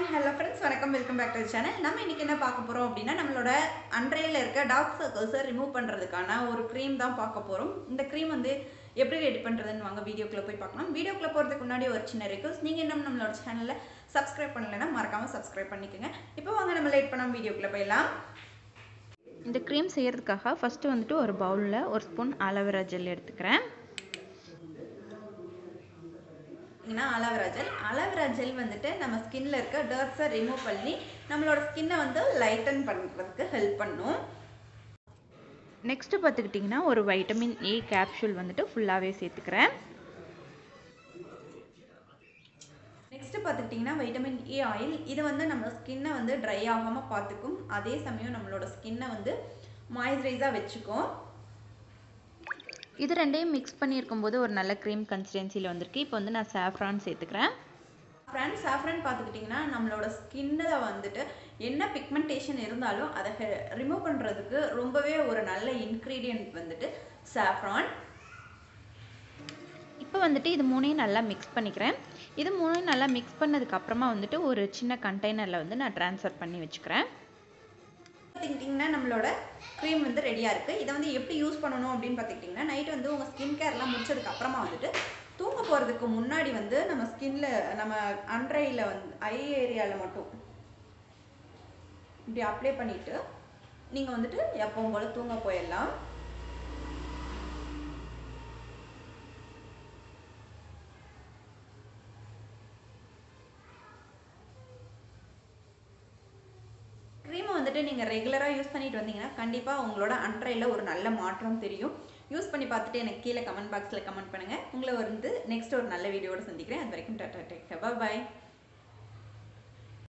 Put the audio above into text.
hello friends வணக்கம் welcome back to channel நம்ம இன்னைக்கு என்ன பார்க்க போகிறோம் அப்படின்னா நம்மளோட அன்றையில் இருக்க டார்க் சர்க்கிள்ஸை ரிமூவ் பண்ணுறதுக்கான ஒரு க்ரீம் தான் பார்க்க போகிறோம் இந்த க்ரீம் வந்து எப்படி ரெடி பண்ணுறதுன்னு வாங்க வீடியோக்குள்ளே போய் பார்க்கலாம் வீடியோக்குள்ளே போகிறதுக்கு முன்னாடி ஒரு சின்ன ரிக்வஸ்ட் நீங்கள் இன்னும் நம்மளோட சேனலில் சப்ஸ்கிரைப் பண்ணலைன்னா மறக்காமல் சப்ஸ்கிரைப் பண்ணிக்கோங்க இப்போ வாங்க நம்ம லேட் பண்ணாமல் வீடியோக்குள்ளே போயிடலாம் இந்த க்ரீம் செய்கிறதுக்காக ஃபஸ்ட்டு வந்துட்டு ஒரு பவுலில் ஒரு ஸ்பூன் அலோவேரா ஜெல் எடுத்துக்கிறேன் பார்த்தீங்கன்னா அலோவேரா ஜெல் அலோவேரா ஜெல் வந்துட்டு நம்ம ஸ்கின்ல இருக்க டர்ட்ஸை ரிமூவ் பண்ணி நம்மளோட ஸ்கின்னை வந்து லைட்டன் பண்ணுறதுக்கு ஹெல்ப் பண்ணும் நெக்ஸ்ட்டு பார்த்துக்கிட்டிங்கன்னா ஒரு வைட்டமின் ஏ கேப்சூல் வந்துட்டு ஃபுல்லாகவே சேர்த்துக்கிறேன் நெக்ஸ்ட்டு பார்த்துக்கிட்டிங்கன்னா வைட்டமின் ஏ ஆயில் இது வந்து நம்ம ஸ்கின்னை வந்து ட்ரை ஆகாமல் பார்த்துக்கும் அதே சமயம் நம்மளோட ஸ்கின்னை வந்து மாய்ஸ்சரைஸாக வச்சுக்கும் இது ரெண்டையும் மிக்ஸ் பண்ணியிருக்கும் போது ஒரு நல்ல க்ரீம் கன்சிஸ்டன்சியில் வந்திருக்கு இப்போ வந்து நான் சாஃப்ரான் சேர்த்துக்கிறேன் ஃப்ரெண்ட் சாஃப்ரன் பார்த்துக்கிட்டிங்கன்னா நம்மளோட ஸ்கின்னில் வந்துட்டு என்ன பிக்மெண்டேஷன் இருந்தாலும் அதை ரிமூவ் பண்ணுறதுக்கு ரொம்பவே ஒரு நல்ல இன்க்ரீடியன்ட் வந்துட்டு சாஃப்ரான் இப்போ வந்துட்டு இது மூணையும் நல்லா மிக்ஸ் பண்ணிக்கிறேன் இது மூணையும் நல்லா மிக்ஸ் பண்ணதுக்கு அப்புறமா வந்துட்டு ஒரு சின்ன கண்டெய்னரில் வந்து நான் ட்ரான்ஸ்ஃபர் பண்ணி வச்சுக்கிறேன் பார்த்துக்கிட்டிங்கன்னா நம்மளோட க்ரீம் வந்து ரெடியாக இருக்குது இதை வந்து எப்படி யூஸ் பண்ணணும் அப்படின்னு பார்த்துக்கிட்டிங்கன்னா நைட் வந்து உங்கள் ஸ்கின் கேர்லாம் முடிச்சதுக்கு அப்புறமா வந்துட்டு தூங்க போகிறதுக்கு முன்னாடி வந்து நம்ம ஸ்கின்ல நம்ம அன்றையில் வந்து ஐ ஏரியாவில் மட்டும் இப்படி அப்ளை பண்ணிவிட்டு நீங்கள் வந்துட்டு எப்பவும் போல் தூங்க போயிடலாம் க்ரீமை வந்துட்டு நீங்கள் ரெகுலராக யூஸ் பண்ணிட்டு வந்தீங்கன்னா கண்டிப்பாக உங்களோட அன்றையில் ஒரு நல்ல மாற்றம் தெரியும் யூஸ் பண்ணி பார்த்துட்டு எனக்கு கீழே கமெண்ட் பாக்ஸில் கமெண்ட் பண்ணுங்கள் உங்களை வந்து நெக்ஸ்ட் ஒரு நல்ல வீடியோட சந்திக்கிறேன் அது வரைக்கும் டாட்டா டேக் பாய்